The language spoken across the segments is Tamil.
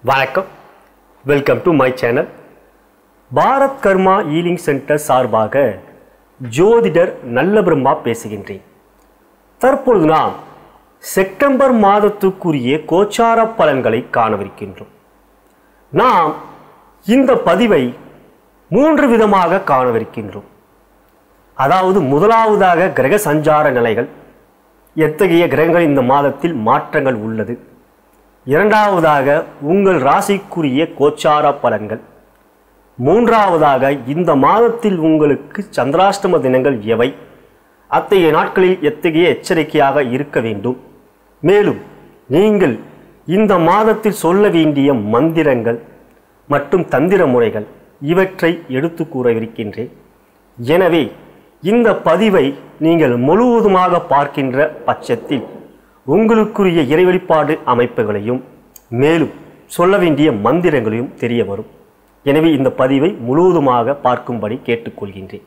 வணக்கம் welcome to my channel Bharat Karma healing centre சார்பாக ஜோதிடர் நல்ல பிரம்மா பேசுகின்றேன் தற்பொழுது நாம் செப்டம்பர் மாதத்துக்குரிய கோச்சார பலன்களை காணவிருக்கின்றோம் நாம் இந்த பதிவை மூன்று விதமாக காணவிருக்கின்றோம் அதாவது முதலாவதாக கிரக சஞ்சார நிலைகள் எத்தகைய கிரகங்கள் இந்த மாதத்தில் மாற்றங்கள் உள்ளது இரண்டாவதாக உங்கள் ராசிக்குரிய கோச்சார பலன்கள் மூன்றாவதாக இந்த மாதத்தில் உங்களுக்கு சந்திராஷ்டம தினங்கள் எவை அத்தகைய நாட்களில் எத்தகைய எச்சரிக்கையாக இருக்க வேண்டும் மேலும் நீங்கள் இந்த மாதத்தில் சொல்ல வேண்டிய மந்திரங்கள் மற்றும் தந்திர முறைகள் இவற்றை எடுத்து கூறவிருக்கின்றேன் எனவே இந்த பதிவை நீங்கள் முழுவதுமாக பார்க்கின்ற பட்சத்தில் உங்களுக்குரிய இறை வெளிப்பாடு அமைப்புகளையும் மேலும் சொல்ல வேண்டிய மந்திரங்களையும் தெரிய வரும் எனவே இந்த பதிவை முழுவதுமாக பார்க்கும்படி கேட்டுக்கொள்கின்றேன்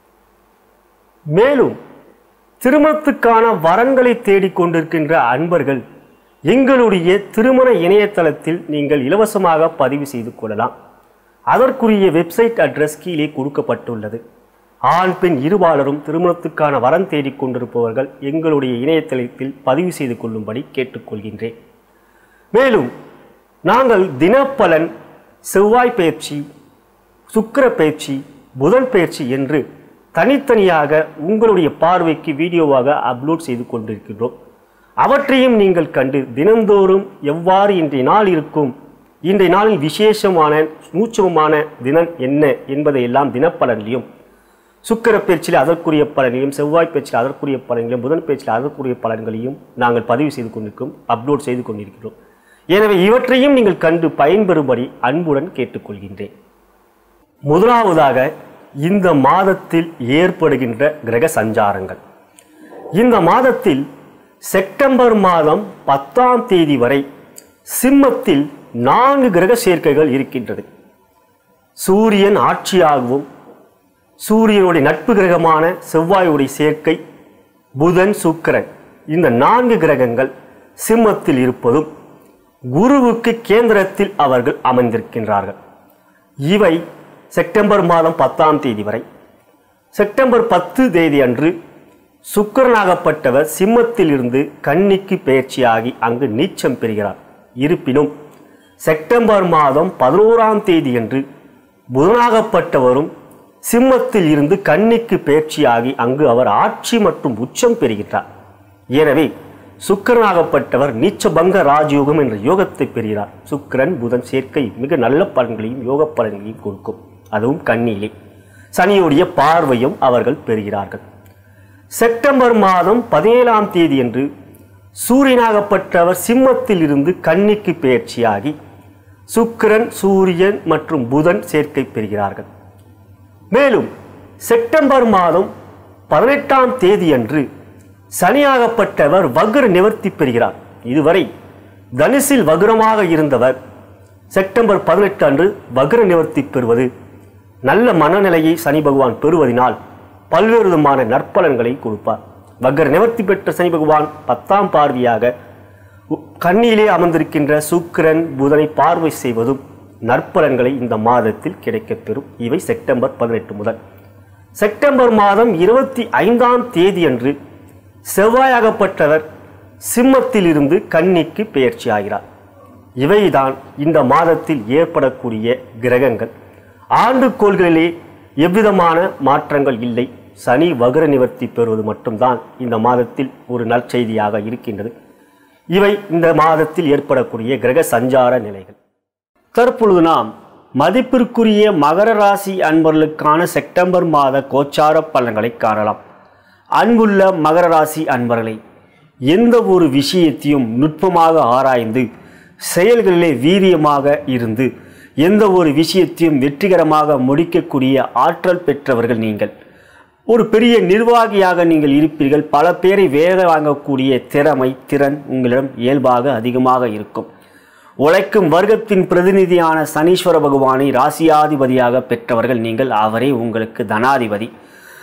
மேலும் திருமணத்துக்கான வரன்களை தேடிக்கொண்டிருக்கின்ற அன்பர்கள் எங்களுடைய திருமண இணையதளத்தில் நீங்கள் இலவசமாக பதிவு செய்து கொள்ளலாம் அதற்குரிய வெப்சைட் அட்ரஸ் கீழே கொடுக்கப்பட்டுள்ளது ஆண் பெண் இருபாலரும் திருமணத்துக்கான வரன் தேடிக் கொண்டிருப்பவர்கள் எங்களுடைய இணையதளத்தில் பதிவு செய்து கொள்ளும்படி கேட்டுக்கொள்கின்றேன் மேலும் நாங்கள் தினப்பலன் செவ்வாய் பயிற்சி சுக்கிர பயிற்சி புதன் பயிற்சி என்று தனித்தனியாக உங்களுடைய பார்வைக்கு வீடியோவாக அப்லோட் செய்து கொண்டிருக்கின்றோம் அவற்றையும் நீங்கள் கண்டு தினந்தோறும் எவ்வாறு இன்றைய நாள் இருக்கும் இன்றைய நாளில் விசேஷமான சூட்சமமான தினம் என்ன என்பதை எல்லாம் தினப்பலன்லையும் சுக்கிர பயிற்சியில் அதற்குரிய பலனையும் செவ்வாய் பயிற்சியில் அதற்குரிய பலன்களையும் புதன் பயிற்சியில் அதற்குரிய பலன்களையும் நாங்கள் பதிவு செய்து கொண்டிருக்கிறோம் அப்லோட் செய்து கொண்டிருக்கிறோம் எனவே இவற்றையும் நீங்கள் கண்டு பயன்பெறும்படி அன்புடன் கேட்டுக்கொள்கின்றேன் முதலாவதாக இந்த மாதத்தில் ஏற்படுகின்ற கிரக சஞ்சாரங்கள் இந்த மாதத்தில் செப்டம்பர் மாதம் பத்தாம் தேதி வரை சிம்மத்தில் நான்கு கிரக சேர்க்கைகள் இருக்கின்றது சூரியன் ஆட்சியாகவும் சூரியனுடைய நட்பு கிரகமான செவ்வாயுடைய சேர்க்கை புதன் சுக்கிரன் இந்த நான்கு கிரகங்கள் சிம்மத்தில் இருப்பதும் குருவுக்கு கேந்திரத்தில் அவர்கள் அமர்ந்திருக்கின்றார்கள் இவை செப்டம்பர் மாதம் பத்தாம் தேதி வரை செப்டம்பர் பத்து தேதி அன்று சுக்கிரனாகப்பட்டவர் சிம்மத்தில் இருந்து கன்னிக்கு பயிற்சியாகி அங்கு நீச்சம் பெறுகிறார் இருப்பினும் செப்டம்பர் மாதம் பதினோராம் தேதியன்று புதனாகப்பட்டவரும் சிம்மத்தில் இருந்து கன்னிக்கு பயிற்சியாகி அங்கு அவர் ஆட்சி மற்றும் உச்சம் பெறுகின்றார் எனவே சுக்கிரனாகப்பட்டவர் நீச்சபங்க ராஜயோகம் என்ற யோகத்தை பெறுகிறார் சுக்கிரன் புதன் சேர்க்கை மிக நல்ல பலன்களையும் யோக பலன்களையும் கொடுக்கும் அதுவும் கண்ணியிலே சனியுடைய பார்வையும் அவர்கள் பெறுகிறார்கள் செப்டம்பர் மாதம் பதினேழாம் தேதியன்று சூரியனாகப்பட்டவர் சிம்மத்தில் இருந்து கன்னிக்கு பெயர்ச்சியாகி சுக்கிரன் சூரியன் மற்றும் புதன் சேர்க்கை பெறுகிறார்கள் மேலும் செப்டம்பர் மாதம் பதினெட்டாம் தேதியன்று சனியாகப்பட்டவர் வக்ர நிவர்த்தி பெறுகிறார் இதுவரை தனுசில் வக்ரமாக இருந்தவர் செப்டம்பர் பதினெட்டு அன்று வக்ர நிவர்த்தி பெறுவது நல்ல மனநிலையை சனி பகவான் பெறுவதனால் பல்வேறு விதமான நற்பலன்களை கொடுப்பார் வக்ர நிவர்த்தி பெற்ற சனி பகவான் பத்தாம் பார்வையாக உ- கண்ணியிலே அமர்ந்திருக்கின்ற சுக்கிரன் புதனை பார்வை செய்வதும் நற்பலன்களை இந்த மாதத்தில் கிடைக்கப்பெறும் இவை செப்டம்பர் பதினெட்டு முதல் செப்டம்பர் மாதம் இருபத்தி ஐந்தாம் தேதியன்று செவ்வாயாகப்பட்டவர் சிம்மத்தில் இருந்து கன்னிக்கு பெயர்ச்சி ஆகிறார் இவைதான் இந்த மாதத்தில் ஏற்படக்கூடிய கிரகங்கள் ஆண்டுக்கோள்களிலே எவ்விதமான மாற்றங்கள் இல்லை சனி வக்ர நிவர்த்தி பெறுவது மட்டும்தான் இந்த மாதத்தில் ஒரு நற்செய்தியாக இருக்கின்றது இவை இந்த மாதத்தில் ஏற்படக்கூடிய கிரக சஞ்சார நிலைகள் தற்பொழுது நாம் மதிப்பிற்குரிய மகர ராசி அன்பர்களுக்கான செப்டம்பர் மாத கோச்சார பலன்களை காணலாம் அன்புள்ள மகர ராசி அன்பர்களே எந்த ஒரு விஷயத்தையும் நுட்பமாக ஆராய்ந்து செயல்களிலே வீரியமாக இருந்து எந்த ஒரு விஷயத்தையும் வெற்றிகரமாக முடிக்கக்கூடிய ஆற்றல் பெற்றவர்கள் நீங்கள் ஒரு பெரிய நிர்வாகியாக நீங்கள் இருப்பீர்கள் பல பேரை வேலை வாங்கக்கூடிய திறமை திறன் உங்களிடம் இயல்பாக அதிகமாக இருக்கும் உழைக்கும் வர்க்கத்தின் பிரதிநிதியான சனீஸ்வர பகவானை ராசியாதிபதியாக பெற்றவர்கள் நீங்கள் அவரே உங்களுக்கு தனாதிபதி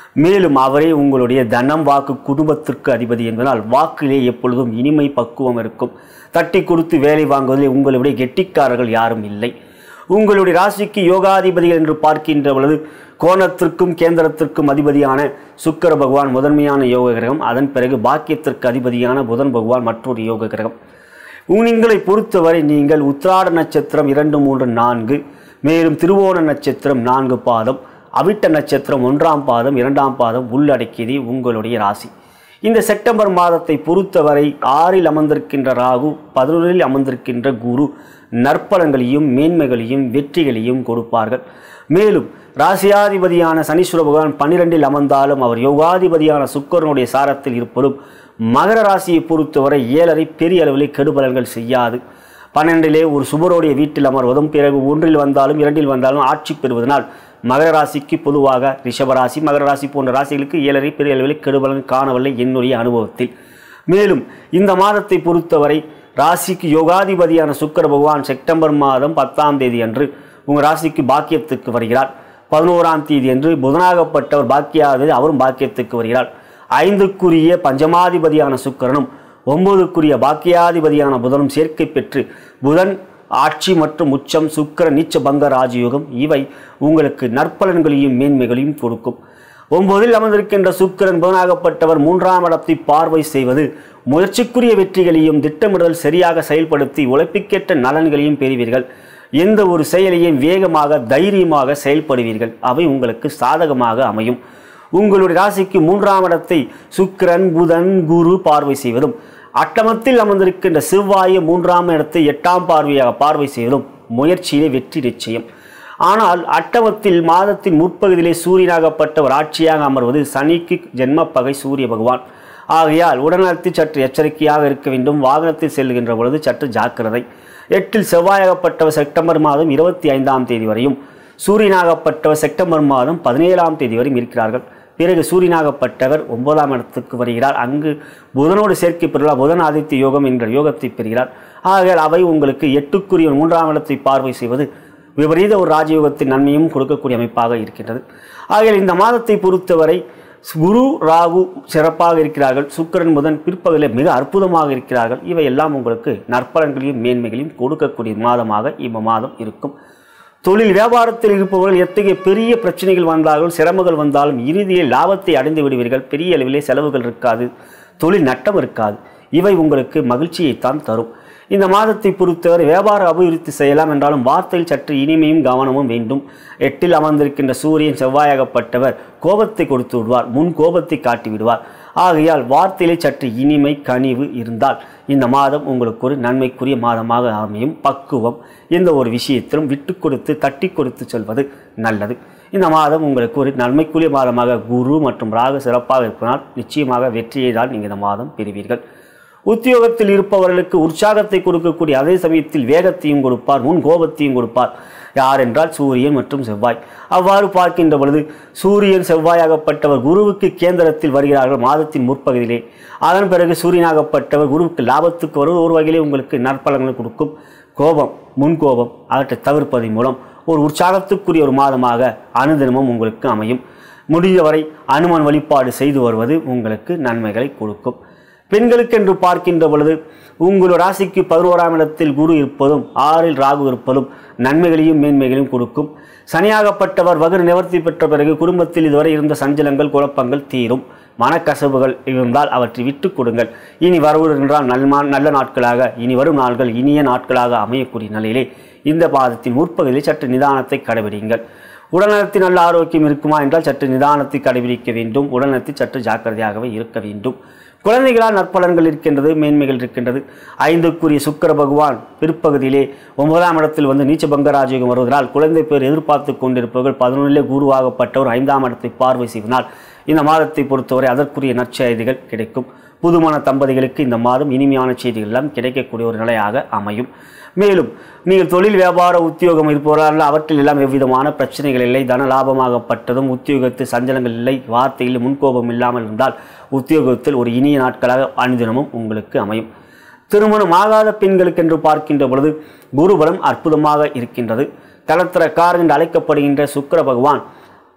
மேலும் அவரே உங்களுடைய தனம் வாக்கு குடும்பத்திற்கு அதிபதி என்பதால் வாக்கிலே எப்பொழுதும் இனிமை பக்குவம் இருக்கும் தட்டி கொடுத்து வேலை வாங்குவதில் உங்களுடைய கெட்டிக்காரர்கள் யாரும் இல்லை உங்களுடைய ராசிக்கு யோகாதிபதிகள் என்று பார்க்கின்ற பொழுது கோணத்திற்கும் கேந்திரத்திற்கும் அதிபதியான சுக்கிர பகவான் முதன்மையான யோக கிரகம் அதன் பிறகு பாக்கியத்திற்கு அதிபதியான புதன் பகவான் மற்றொரு யோக கிரகம் உங்களை பொறுத்தவரை நீங்கள் உத்திராட நட்சத்திரம் இரண்டு மூன்று நான்கு மேலும் திருவோண நட்சத்திரம் நான்கு பாதம் அவிட்ட நட்சத்திரம் ஒன்றாம் பாதம் இரண்டாம் பாதம் உள்ளடக்கியது உங்களுடைய ராசி இந்த செப்டம்பர் மாதத்தை பொறுத்தவரை ஆறில் அமர்ந்திருக்கின்ற ராகு பதினொன்றில் அமர்ந்திருக்கின்ற குரு நற்பலங்களையும் மேன்மைகளையும் வெற்றிகளையும் கொடுப்பார்கள் மேலும் ராசியாதிபதியான சனீஸ்வர பகவான் பன்னிரெண்டில் அமர்ந்தாலும் அவர் யோகாதிபதியான சுக்கரனுடைய சாரத்தில் இருப்பதும் மகர ராசியை பொறுத்தவரை ஏழரை பெரிய அளவில் கெடுபலன்கள் செய்யாது பன்னெண்டிலே ஒரு சுபருடைய வீட்டில் அமர்வதும் பிறகு ஒன்றில் வந்தாலும் இரண்டில் வந்தாலும் ஆட்சி பெறுவதனால் மகர ராசிக்கு பொதுவாக ரிஷபராசி மகர ராசி போன்ற ராசிகளுக்கு ஏழரை பெரிய அளவில் கெடுபலன் காணவில்லை என்னுடைய அனுபவத்தில் மேலும் இந்த மாதத்தை பொறுத்தவரை ராசிக்கு யோகாதிபதியான சுக்கர பகவான் செப்டம்பர் மாதம் பத்தாம் தேதி அன்று உங்கள் ராசிக்கு பாக்கியத்துக்கு வருகிறார் பதினோராம் தேதி அன்று புதனாகப்பட்டவர் பாக்கியாவது அவரும் பாக்கியத்துக்கு வருகிறார் ஐந்துக்குரிய பஞ்சமாதிபதியான சுக்கரனும் ஒன்பதுக்குரிய பாக்கியாதிபதியான புதனும் சேர்க்கை பெற்று புதன் ஆட்சி மற்றும் உச்சம் சுக்கிர நீச்ச பங்க ராஜயோகம் இவை உங்களுக்கு நற்பலன்களையும் மேன்மைகளையும் கொடுக்கும் ஒன்பதில் அமர்ந்திருக்கின்ற சுக்கிரன் புதனாகப்பட்டவர் மூன்றாம் இடத்தை பார்வை செய்வது முயற்சிக்குரிய வெற்றிகளையும் திட்டமிடுதல் சரியாக செயல்படுத்தி உழைப்புக்கேற்ற நலன்களையும் பெறுவீர்கள் எந்த ஒரு செயலையும் வேகமாக தைரியமாக செயல்படுவீர்கள் அவை உங்களுக்கு சாதகமாக அமையும் உங்களுடைய ராசிக்கு மூன்றாம் இடத்தை சுக்கிரன் புதன் குரு பார்வை செய்வதும் அட்டமத்தில் அமர்ந்திருக்கின்ற செவ்வாயை மூன்றாம் இடத்தை எட்டாம் பார்வையாக பார்வை செய்வதும் முயற்சியிலே வெற்றி நிச்சயம் ஆனால் அட்டமத்தில் மாதத்தின் முற்பகுதியிலே சூரியனாகப்பட்டவர் ஆட்சியாக அமர்வது சனிக்கு ஜென்ம பகை சூரிய பகவான் ஆகையால் உடல்நலத்தில் சற்று எச்சரிக்கையாக இருக்க வேண்டும் வாகனத்தில் செல்கின்ற பொழுது சற்று ஜாக்கிரதை எட்டில் செவ்வாயாகப்பட்டவர் செப்டம்பர் மாதம் இருபத்தி ஐந்தாம் தேதி வரையும் சூரியனாகப்பட்டவர் செப்டம்பர் மாதம் பதினேழாம் தேதி வரையும் இருக்கிறார்கள் பிறகு சூரியனாகப்பட்டவர் ஒன்பதாம் இடத்துக்கு வருகிறார் அங்கு புதனோடு சேர்க்கை பெறுகிறார் புதன் ஆதித்ய யோகம் என்ற யோகத்தை பெறுகிறார் ஆகையால் அவை உங்களுக்கு எட்டுக்குரிய மூன்றாம் இடத்தை பார்வை செய்வது விபரீத ஒரு ராஜயோகத்தின் நன்மையும் கொடுக்கக்கூடிய அமைப்பாக இருக்கின்றது ஆகையால் இந்த மாதத்தை பொறுத்தவரை குரு ராகு சிறப்பாக இருக்கிறார்கள் சுக்கிரன் புதன் பிற்பகலில் மிக அற்புதமாக இருக்கிறார்கள் இவையெல்லாம் உங்களுக்கு நற்பலன்களையும் மேன்மைகளையும் கொடுக்கக்கூடிய மாதமாக இந்த மாதம் இருக்கும் தொழில் வியாபாரத்தில் இருப்பவர்கள் எத்தகைய பெரிய பிரச்சனைகள் வந்தாலும் சிரமங்கள் வந்தாலும் இறுதியில் லாபத்தை அடைந்து விடுவீர்கள் பெரிய அளவிலே செலவுகள் இருக்காது தொழில் நட்டம் இருக்காது இவை உங்களுக்கு மகிழ்ச்சியைத்தான் தரும் இந்த மாதத்தை பொறுத்தவரை வியாபார அபிவிருத்தி செய்யலாம் என்றாலும் வார்த்தையில் சற்று இனிமையும் கவனமும் வேண்டும் எட்டில் அமர்ந்திருக்கின்ற சூரியன் செவ்வாயாகப்பட்டவர் கோபத்தை கொடுத்து விடுவார் முன் கோபத்தை காட்டி விடுவார் ஆகையால் வார்த்தையிலே சற்று இனிமை கனிவு இருந்தால் இந்த மாதம் உங்களுக்கு ஒரு நன்மைக்குரிய மாதமாக அமையும் பக்குவம் எந்த ஒரு விஷயத்திலும் விட்டு கொடுத்து தட்டி கொடுத்து செல்வது நல்லது இந்த மாதம் உங்களுக்கு ஒரு நன்மைக்குரிய மாதமாக குரு மற்றும் ராகு சிறப்பாக இருப்பதால் நிச்சயமாக வெற்றியை தான் நீங்கள் இந்த மாதம் பெறுவீர்கள் உத்தியோகத்தில் இருப்பவர்களுக்கு உற்சாகத்தை கொடுக்கக்கூடிய அதே சமயத்தில் வேகத்தையும் கொடுப்பார் முன் கோபத்தையும் கொடுப்பார் யார் என்றால் சூரியன் மற்றும் செவ்வாய் அவ்வாறு பார்க்கின்ற பொழுது சூரியன் செவ்வாயாகப்பட்டவர் குருவுக்கு கேந்திரத்தில் வருகிறார்கள் மாதத்தின் முற்பகுதியிலே அதன் பிறகு சூரியனாகப்பட்டவர் குருவுக்கு லாபத்துக்கு வருவது ஒரு வகையிலே உங்களுக்கு நற்பலன்கள் கொடுக்கும் கோபம் முன் கோபம் அவற்றை தவிர்ப்பதன் மூலம் ஒரு உற்சாகத்துக்குரிய ஒரு மாதமாக அனுதினமும் உங்களுக்கு அமையும் முடிந்தவரை அனுமன் வழிபாடு செய்து வருவது உங்களுக்கு நன்மைகளை கொடுக்கும் பெண்களுக்கென்று பார்க்கின்ற பொழுது உங்கள் ராசிக்கு பதினோராம் இடத்தில் குரு இருப்பதும் ஆறில் ராகு இருப்பதும் நன்மைகளையும் மேன்மைகளையும் கொடுக்கும் சனியாகப்பட்டவர் வகுறு நிவர்த்தி பெற்ற பிறகு குடும்பத்தில் இதுவரை இருந்த சஞ்சலங்கள் குழப்பங்கள் தீரும் மனக்கசவுகள் இருந்தால் அவற்றை விட்டுக் கொடுங்கள் இனி வருவதென்றால் நல்மா நல்ல நாட்களாக இனி வரும் நாட்கள் இனிய நாட்களாக அமையக்கூடிய நிலையிலே இந்த பாதத்தின் முற்பகுதியில் சற்று நிதானத்தை கடைபிடிங்கள் உடல்நலத்தில் நல்ல ஆரோக்கியம் இருக்குமா என்றால் சற்று நிதானத்தை கடைபிடிக்க வேண்டும் உடல்நலத்தில் சற்று ஜாக்கிரதையாகவே இருக்க வேண்டும் குழந்தைகளால் நற்பலன்கள் இருக்கின்றது மேன்மைகள் இருக்கின்றது ஐந்துக்குரிய சுக்கிர பகவான் பிற்பகுதியிலே ஒன்பதாம் இடத்தில் வந்து நீச்ச பங்கராஜயோகம் வருவதனால் குழந்தை பேர் எதிர்பார்த்து கொண்டிருப்பவர்கள் பதினொன்றிலே குருவாகப்பட்டவர் ஐந்தாம் இடத்தை பார்வை செய்வதனால் இந்த மாதத்தை பொறுத்தவரை அதற்குரிய நற்செய்திகள் கிடைக்கும் புதுமண தம்பதிகளுக்கு இந்த மாதம் இனிமையான செய்திகள் எல்லாம் கிடைக்கக்கூடிய ஒரு நிலையாக அமையும் மேலும் நீங்கள் தொழில் வியாபார உத்தியோகம் இருப்பவர்கள் அவற்றில் எல்லாம் எவ்விதமான பிரச்சனைகள் இல்லை தன லாபமாகப்பட்டதும் உத்தியோகத்தில் சஞ்சலங்கள் இல்லை வார்த்தையில் முன்கோபம் இல்லாமல் இருந்தால் உத்தியோகத்தில் ஒரு இனிய நாட்களாக அனுதினமும் உங்களுக்கு அமையும் திருமணம் ஆகாத பெண்களுக்கு என்று பார்க்கின்ற பொழுது குருபலம் அற்புதமாக இருக்கின்றது கலத்திரக்கார் என்று அழைக்கப்படுகின்ற சுக்கிர பகவான்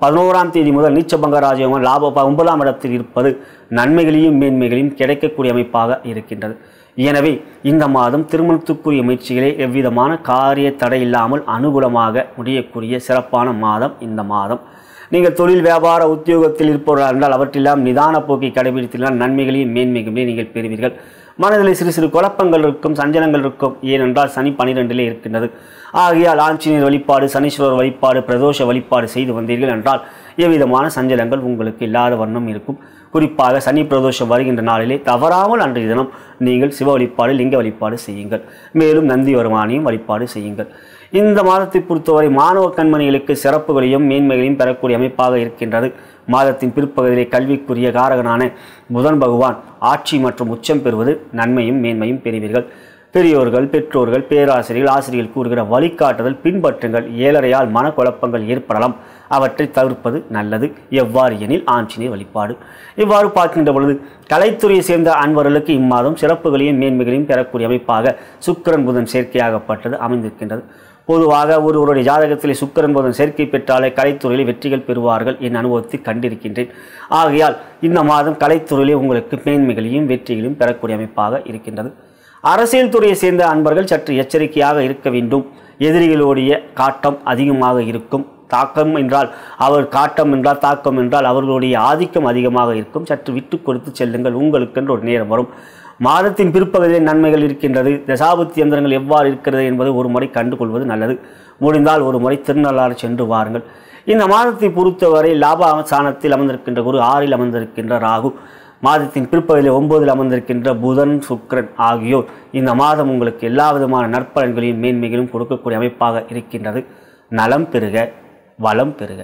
பதினோராம் தேதி முதல் நீச்சபங்க ராஜயோகம் லாப ப- ஒன்பதாம் இடத்தில் இருப்பது நன்மைகளையும் மேன்மைகளையும் கிடைக்கக்கூடிய அமைப்பாக இருக்கின்றது எனவே இந்த மாதம் திருமணத்துக்குரிய முயற்சிகளே எவ்விதமான காரிய தடை இல்லாமல் அனுகூலமாக முடியக்கூடிய சிறப்பான மாதம் இந்த மாதம் நீங்கள் தொழில் வியாபார உத்தியோகத்தில் இருப்பவர்கள் என்றால் அவற்றெல்லாம் நிதான போக்கை கடைபிடித்தால் நன்மைகளையும் மேன்மைகளையும் நீங்கள் பெறுவீர்கள் மனதில் சிறு சிறு குழப்பங்கள் இருக்கும் சஞ்சலங்கள் இருக்கும் ஏனென்றால் சனி பனிரெண்டிலே இருக்கின்றது ஆகையால் ஆஞ்சநேயர் வழிபாடு சனீஸ்வரர் வழிபாடு பிரதோஷ வழிபாடு செய்து வந்தீர்கள் என்றால் எவ்விதமான சஞ்சலங்கள் உங்களுக்கு இல்லாத வண்ணம் இருக்கும் குறிப்பாக சனி பிரதோஷம் வருகின்ற நாளிலே தவறாமல் அன்றைய தினம் நீங்கள் சிவ வழிபாடு லிங்க வழிபாடு செய்யுங்கள் மேலும் நந்தி வருமானியும் வழிபாடு செய்யுங்கள் இந்த மாதத்தை பொறுத்தவரை மாணவ கண்மணிகளுக்கு சிறப்புகளையும் மேன்மைகளையும் பெறக்கூடிய அமைப்பாக இருக்கின்றது மாதத்தின் பிற்பகுதியிலே கல்விக்குரிய காரகனான புதன் பகவான் ஆட்சி மற்றும் உச்சம் பெறுவது நன்மையும் மேன்மையும் பெறுவீர்கள் பெரியோர்கள் பெற்றோர்கள் பேராசிரியர்கள் ஆசிரியர்கள் கூறுகிற வழிகாட்டுதல் பின்பற்றுங்கள் ஏழரையால் மனக்குழப்பங்கள் ஏற்படலாம் அவற்றை தவிர்ப்பது நல்லது எவ்வாறு எனில் ஆஞ்சநேயர் வழிபாடு இவ்வாறு பார்க்கின்ற பொழுது கலைத்துறையை சேர்ந்த அன்பர்களுக்கு இம்மாதம் சிறப்புகளையும் மேன்மைகளையும் பெறக்கூடிய அமைப்பாக சுக்கிரன் புதன் சேர்க்கையாகப்பட்டது அமைந்திருக்கின்றது பொதுவாக ஒருவருடைய ஜாதகத்திலே சுக்கிரன் புதன் சேர்க்கை பெற்றாலே கலைத்துறையில் வெற்றிகள் பெறுவார்கள் என் அனுபவத்தை கண்டிருக்கின்றேன் ஆகையால் இந்த மாதம் கலைத்துறையிலே உங்களுக்கு மேன்மைகளையும் வெற்றிகளையும் பெறக்கூடிய அமைப்பாக இருக்கின்றது அரசியல் துறையை சேர்ந்த அன்பர்கள் சற்று எச்சரிக்கையாக இருக்க வேண்டும் எதிரிகளுடைய காட்டம் அதிகமாக இருக்கும் தாக்கம் என்றால் அவர் காட்டம் என்றால் தாக்கம் என்றால் அவர்களுடைய ஆதிக்கம் அதிகமாக இருக்கும் சற்று விட்டு கொடுத்து செல்லுங்கள் உங்களுக்கென்று ஒரு நேரம் வரும் மாதத்தின் பிற்பகுதியில் நன்மைகள் இருக்கின்றது தசாபுத்தி யந்திரங்கள் எவ்வாறு இருக்கிறது என்பதை ஒரு முறை கண்டுகொள்வது நல்லது முடிந்தால் ஒரு முறை திருநள்ளாறு சென்று வாருங்கள் இந்த மாதத்தை பொறுத்தவரை லாப சாணத்தில் அமர்ந்திருக்கின்ற குரு ஆறில் அமர்ந்திருக்கின்ற ராகு மாதத்தின் பிற்பகுதியில் ஒன்பதில் அமர்ந்திருக்கின்ற புதன் சுக்கிரன் ஆகியோர் இந்த மாதம் உங்களுக்கு எல்லா விதமான நற்பலன்களையும் மேன்மைகளையும் கொடுக்கக்கூடிய அமைப்பாக இருக்கின்றது நலம் பெறுக வளம் பெறுக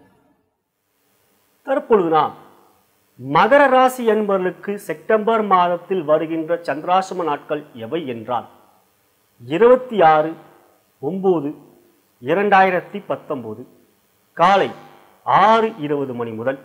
தற்பொழுது நாம் மகர ராசி என்பவர்களுக்கு செப்டம்பர் மாதத்தில் வருகின்ற சந்திராசிரம நாட்கள் எவை என்றால் இருபத்தி ஆறு ஒம்பது இரண்டாயிரத்தி பத்தொம்போது காலை ஆறு இருபது மணி முதல்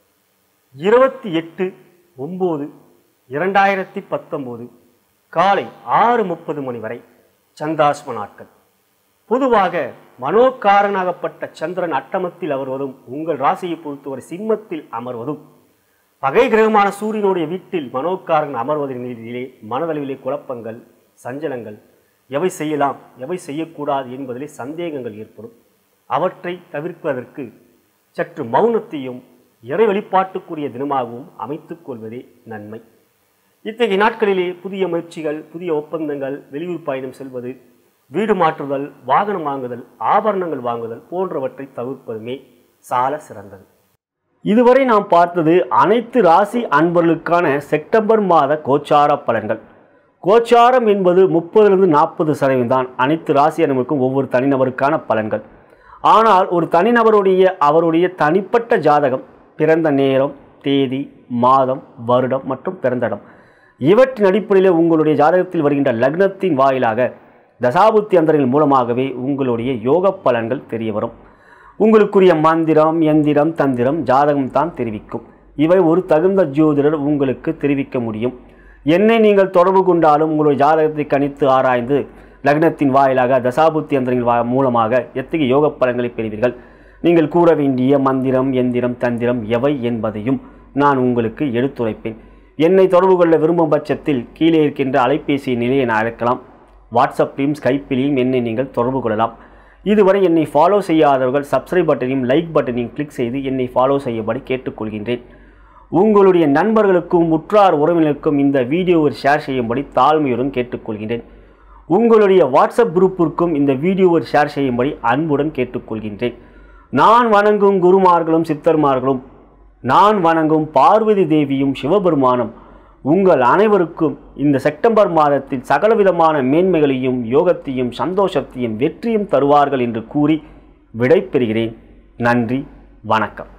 இருபத்தி எட்டு ஒம்பது இரண்டாயிரத்தி பத்தொம்போது காலை ஆறு முப்பது மணி வரை சந்திராசிரம நாட்கள் பொதுவாக மனோகாரனாகப்பட்ட சந்திரன் அட்டமத்தில் அமர்வதும் உங்கள் ராசியை பொறுத்தவரை சிம்மத்தில் அமர்வதும் பகை கிரகமான சூரியனுடைய வீட்டில் மனோகாரன் அமர்வதன் நிலையிலே மனதளவிலே குழப்பங்கள் சஞ்சலங்கள் எவை செய்யலாம் எவை செய்யக்கூடாது என்பதிலே சந்தேகங்கள் ஏற்படும் அவற்றை தவிர்ப்பதற்கு சற்று மௌனத்தையும் இறை வழிபாட்டுக்குரிய தினமாகவும் அமைத்துக் கொள்வதே நன்மை இத்தகைய நாட்களிலே புதிய முயற்சிகள் புதிய ஒப்பந்தங்கள் வெளியூர் பயணம் செல்வது வீடு மாற்றுதல் வாகனம் வாங்குதல் ஆபரணங்கள் வாங்குதல் போன்றவற்றை தவிர்ப்பதுமே சால சிறந்தது இதுவரை நாம் பார்த்தது அனைத்து ராசி அன்பர்களுக்கான செப்டம்பர் மாத கோச்சார பலன்கள் கோச்சாரம் என்பது முப்பதிலிருந்து நாற்பது சதவீதம் தான் அனைத்து ராசி அன்பருக்கும் ஒவ்வொரு தனிநபருக்கான பலன்கள் ஆனால் ஒரு தனிநபருடைய அவருடைய தனிப்பட்ட ஜாதகம் பிறந்த நேரம் தேதி மாதம் வருடம் மற்றும் பிறந்த இடம் இவற்றின் அடிப்படையில் உங்களுடைய ஜாதகத்தில் வருகின்ற லக்னத்தின் வாயிலாக தசாபுத்தி அந்தரங்கள் மூலமாகவே உங்களுடைய யோக பலன்கள் தெரிய வரும் உங்களுக்குரிய மந்திரம் எந்திரம் தந்திரம் ஜாதகம் தான் தெரிவிக்கும் இவை ஒரு தகுந்த ஜோதிடர் உங்களுக்கு தெரிவிக்க முடியும் என்னை நீங்கள் தொடர்பு கொண்டாலும் உங்களுடைய ஜாதகத்தை கணித்து ஆராய்ந்து லக்னத்தின் வாயிலாக தசாபுத்தி அந்தரங்கள் வா மூலமாக எத்தகைய யோக பலன்களை பெறுவீர்கள் நீங்கள் கூற வேண்டிய மந்திரம் எந்திரம் தந்திரம் எவை என்பதையும் நான் உங்களுக்கு எடுத்துரைப்பேன் என்னை தொடர்பு கொள்ள விரும்பும் பட்சத்தில் கீழே இருக்கின்ற அலைபேசி நிலையை நான் அழைக்கலாம் வாட்ஸ்அப்லையும் ஸ்கைப்பிலையும் என்னை நீங்கள் தொடர்பு கொள்ளலாம் இதுவரை என்னை ஃபாலோ செய்யாதவர்கள் சப்ஸ்கிரைப் பட்டனையும் லைக் பட்டனையும் கிளிக் செய்து என்னை ஃபாலோ செய்யும்படி கேட்டுக்கொள்கின்றேன் உங்களுடைய நண்பர்களுக்கும் உற்றார் உறவினருக்கும் இந்த வீடியோவை ஷேர் செய்யும்படி தாழ்மையுடன் கேட்டுக்கொள்கின்றேன் உங்களுடைய வாட்ஸ்அப் குரூப்பிற்கும் இந்த வீடியோவை ஷேர் செய்யும்படி அன்புடன் கேட்டுக்கொள்கின்றேன் நான் வணங்கும் குருமார்களும் சித்தர்மார்களும் நான் வணங்கும் பார்வதி தேவியும் சிவபெருமானும் உங்கள் அனைவருக்கும் இந்த செப்டம்பர் மாதத்தில் சகலவிதமான மேன்மைகளையும் யோகத்தையும் சந்தோஷத்தையும் வெற்றியும் தருவார்கள் என்று கூறி விடை பெறுகிறேன் நன்றி வணக்கம்